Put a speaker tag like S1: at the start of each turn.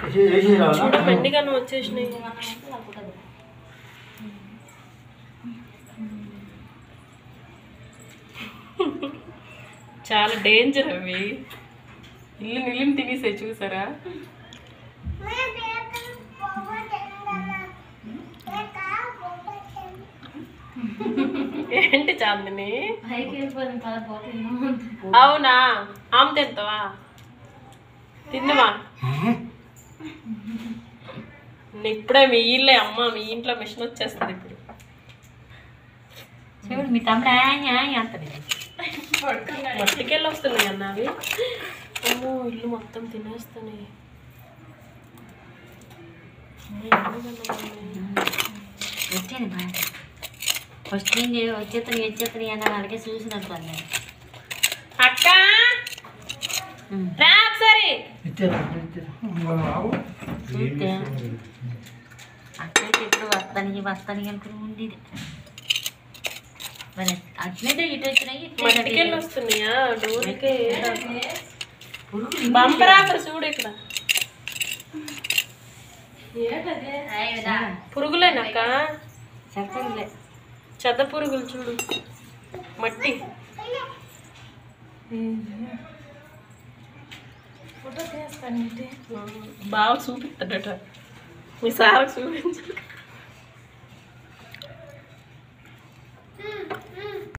S1: వేసి రావాలా
S2: చూడ మెండిగాను వచ్చేసినాయి చాలా డేంజర్ అవి ఇల్లు నిల్లుని తినేసాయి చూసారా ఏంటి చాందిని
S3: పైకి వెళ్ళిపోయింది కదా పోతుంది
S2: అవునా ఆమె తింటావా తిందమా ఇప్పుడే మీ ఇల్లే అమ్మ మీ ఇంట్లో మిషన్ వచ్చేస్తుంది ఇప్పుడు
S3: చూడు మీ తమ్ముడు అంతది
S2: మట్టికెళ్ళి వస్తున్నాయి అన్న అవి అమ్మో ఇల్లు మొత్తం తినేస్తున్నాయి అమ్మ, ఎందుకన్నా మమ్మీ?
S3: వచ్చాను బాగా ఫస్ట్ నుంచి వచ్చేతని వచ్చేతని అన్న అలాగే చూసినట్టు అన్నాను
S2: అక్క రా ఒకసారి
S1: ఇచ్చేదా ఇచ్చేదా ఆవు.
S3: చూస్తే అట్లయితే ఎప్పుడు వస్తానికి వస్తానికి అనుకుని ఉండేది మరి అట్లయితే ఇటు వచ్చినాయి ఇటు
S2: మట్టికెళ్ళి వస్తున్నాయా డోర్కే
S3: పురుగులు
S2: బంపర్ ఆఫర్ చూడు ఇక్కడ పురుగులేనక్క
S3: చెప్పలే
S2: చెత్త పురుగులు చూడు మట్టి బాగా చూపిస్తాడట మీ సార్ చూపించు